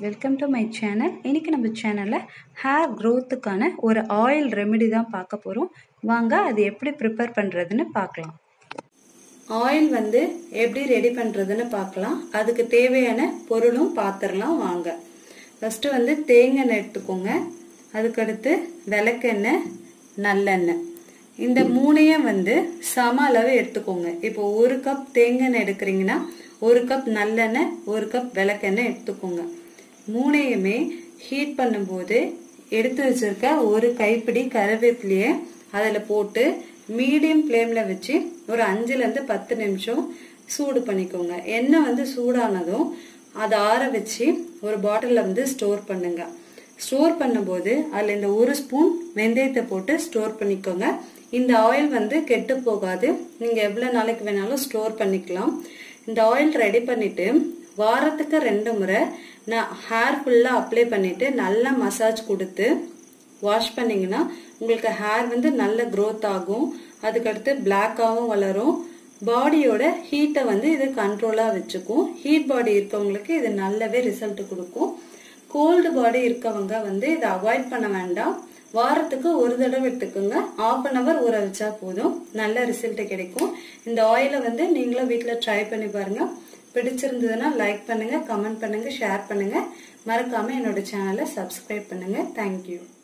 welcome to my channel இன்றைக்கி நம்ம சேனலில் ஹேர் க்ரோத்துக்கான ஒரு ஆயில் ரெமெடி தான் பார்க்க போகிறோம் வாங்க அது எப்படி ப்ரிப்பேர் பண்ணுறதுன்னு பார்க்கலாம் ஆயில் வந்து எப்படி ரெடி பண்ணுறதுன்னு பார்க்கலாம் அதுக்கு தேவையான பொருளும் பார்த்துடலாம் வாங்க ஃபஸ்ட்டு வந்து தேங்காய் எண்ணெய் எடுத்துக்கோங்க அதுக்கடுத்து விளக்கெண்ணெய் நல்லெண்ணெய் இந்த மூணையும் வந்து சம அளவு எடுத்துக்கோங்க இப்போ ஒரு கப் தேங்காய் எண்ணெய் எடுக்கிறீங்கன்னா ஒரு கப் நல்லெண்ணெய் ஒரு கப் விளக்கெண்ணெய் எடுத்துக்கோங்க மூணையுமே ஹீட் பண்ணும்போது எடுத்து வச்சிருக்க ஒரு கைப்பிடி கருவேப்பிலையை அதில் போட்டு மீடியம் ஃப்ளேமில் வச்சு ஒரு அஞ்சுலேருந்து பத்து நிமிஷம் சூடு பண்ணிக்கோங்க எண்ணெய் வந்து சூடானதும் அதை ஆற வச்சு ஒரு பாட்டிலில் வந்து ஸ்டோர் பண்ணுங்க ஸ்டோர் பண்ணும்போது அதில் இந்த ஒரு ஸ்பூன் வெந்தயத்தை போட்டு ஸ்டோர் பண்ணிக்கோங்க இந்த ஆயில் வந்து கெட்டு போகாது நீங்கள் எவ்வளோ நாளைக்கு வேணாலும் ஸ்டோர் பண்ணிக்கலாம் இந்த ஆயில் ரெடி பண்ணிட்டு வாரத்துக்கு ரெண்டு முறை நான் ஹேர் ஃபுல்லாக அப்ளை பண்ணிட்டு நல்லா மசாஜ் கொடுத்து வாஷ் பண்ணிங்கன்னா உங்களுக்கு ஹேர் வந்து நல்ல க்ரோத் ஆகும் அதுக்கடுத்து பிளாக்காகவும் வளரும் பாடியோட ஹீட்டை வந்து இது கண்ட்ரோலாக வச்சுக்கும் ஹீட் பாடி இருக்கவங்களுக்கு இது நல்லாவே ரிசல்ட் கொடுக்கும் கோல்டு பாடி இருக்கவங்க வந்து இதை அவாய்ட் பண்ண வேண்டாம் வாரத்துக்கு ஒரு தடவை எடுத்துக்கோங்க ஆஃப் அன் அவர் ஊற வச்சா போதும் நல்ல ரிசல்ட் கிடைக்கும் இந்த ஆயிலை வந்து நீங்களும் வீட்டில் ட்ரை பண்ணி பாருங்க பிடிச்சிருந்ததுன்னா லைக் பண்ணுங்க கமெண்ட் பண்ணுங்க ஷேர் பண்ணுங்க மறக்காம என்னோட சேனலை சப்ஸ்கிரைப் பண்ணுங்க தேங்க்யூ